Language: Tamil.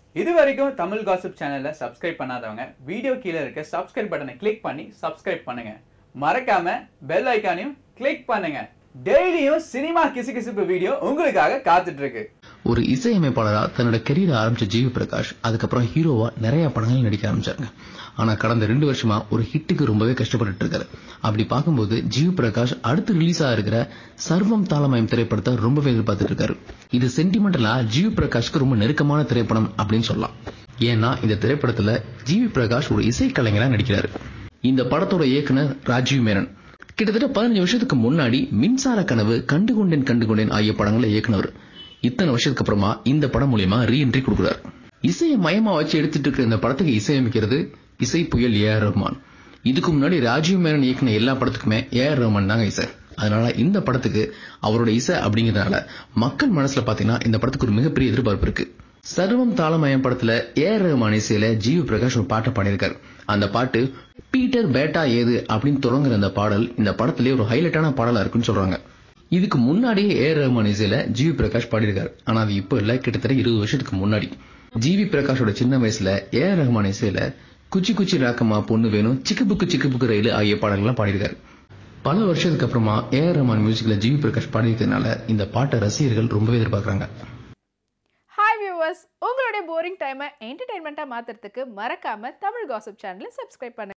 இது வரைக்கும் தமிழ் காசிப் சேனலை சப்ஸ்கிரைப் பண்ணாதவங்க வீடியோ கீழே இருக்க சப்ஸ்கிரைப் பட்டனை கிளிக் பண்ணி சப்ஸ்கிரைப் பண்ணுங்க மறக்காம பெல் ஐக்கானையும் கிளிக் பண்ணுங்க டெய்லியும் சினிமா கிசுகிசுப்பு வீடியோ உங்களுக்காக காத்துட்டு இருக்கு ஒரு இசையமைப்பாளரா தன்னோட கெரியர் ஆரம்பிச்ச ஜிவி பிரகாஷ் அதுக்கப்புறம் ஹீரோவா நிறைய படங்கள் நடிக்க ஆரம்பிச்சாங்க ஆனா கடந்த ரெண்டு வருஷமா ஒரு ஹிட்டுக்கு ரொம்பவே கஷ்டப்பட்டுட்டு இருக்காரு அப்படி பார்க்கும்போது ஜிவி பிரகாஷ் அடுத்து ரிலீஸ் ஆகிருக்கிற சர்வம் தாளமயம் திரைப்படத்தை ரொம்பவே எதிர்பார்த்துட்டு இருக்காரு இது சென்டிமெண்டலா ஜிவி பிரகாஷ்க்கு ரொம்ப நெருக்கமான திரைப்படம் அப்படின்னு சொல்லலாம் ஏன்னா இந்த திரைப்படத்துல ஜிவி பிரகாஷ் ஒரு இசைக்கலைஞரா நடிக்கிறாரு இந்த படத்தோட இயக்குனர் ராஜீவ் மேனன் கிட்டத்தட்ட பதினஞ்சு வருஷத்துக்கு முன்னாடி மின்சார கனவு கண்டுகொண்டேன் கண்டுகொண்டேன் ஆகிய படங்களை இயக்குனவர் இத்தனை வருஷத்துக்கு அப்புறமா இந்த படம் மூலியமா ரீஎன்ட்ரி கொடுக்குறாரு இசையை மயமா வச்சு எடுத்துட்டு இருக்கிற இந்த படத்துக்கு இசையமைக்கிறது இசை புயல் ஏ ஆர் ரஹ்மான் இதுக்கு முன்னாடி ராஜீவ் மேனன் இயக்குன எல்லா படத்துக்குமே ஏ ஆர் ரஹ்மான் தாங்க இசை அதனால இந்த படத்துக்கு அவரோட இசை அப்படிங்கறதுனால மக்கள் மனசுல பாத்தீங்கன்னா இந்த படத்துக்கு ஒரு மிகப்பெரிய எதிர்பார்ப்பு இருக்கு சர்வம் தாளமயம் படத்துல ஏ ஆர் ரஹ்மான் இசையில ஜிவி பிரகாஷ் ஒரு பாட்டை பாடியிருக்காரு அந்த பாட்டு பீட்டர் பேட்டா ஏது அப்படின்னு தொடங்குற அந்த பாடல் இந்த படத்திலே ஒரு ஹைலைட்டான பாடலா இருக்குன்னு சொல்றாங்க இதுக்கு முன்னாடியே ஏ ஆர் ரஹ்மான் இசையில ஜிவி பிரகாஷ் பாடியிருக்காரு ஆனா அது இப்போ இல்ல கிட்டத்தட்ட இருபது வருஷத்துக்கு முன்னாடி ஜிவி பிரகாஷோட சின்ன வயசுல ஏ ஆர் ரஹ்மான் இசையில குச்சி குச்சி ராக்கமா பொண்ணு வேணும் சிக்கு புக்கு சிக்கு புக்கு ரயில் ஆகிய பாடல்கள்லாம் பாடியிருக்காரு பல வருஷத்துக்கு அப்புறமா ஏ ஆர் ரஹ்மான் மியூசிக்ல ஜிவி பிரகாஷ் பாடியிருக்கிறதுனால இந்த பாட்டை ரசிகர்கள் ரொம்பவே எதிர்பார்க்கறாங்க ஹாய் வியூவர்ஸ் உங்களுடைய போரிங் டைமை என்டர்டைன்மெண்ட்டாக மாற்றுறதுக்கு மறக்காமல் தமிழ் காசிப் சேனலை சப்ஸ்கிரைப் பண்ணுங்க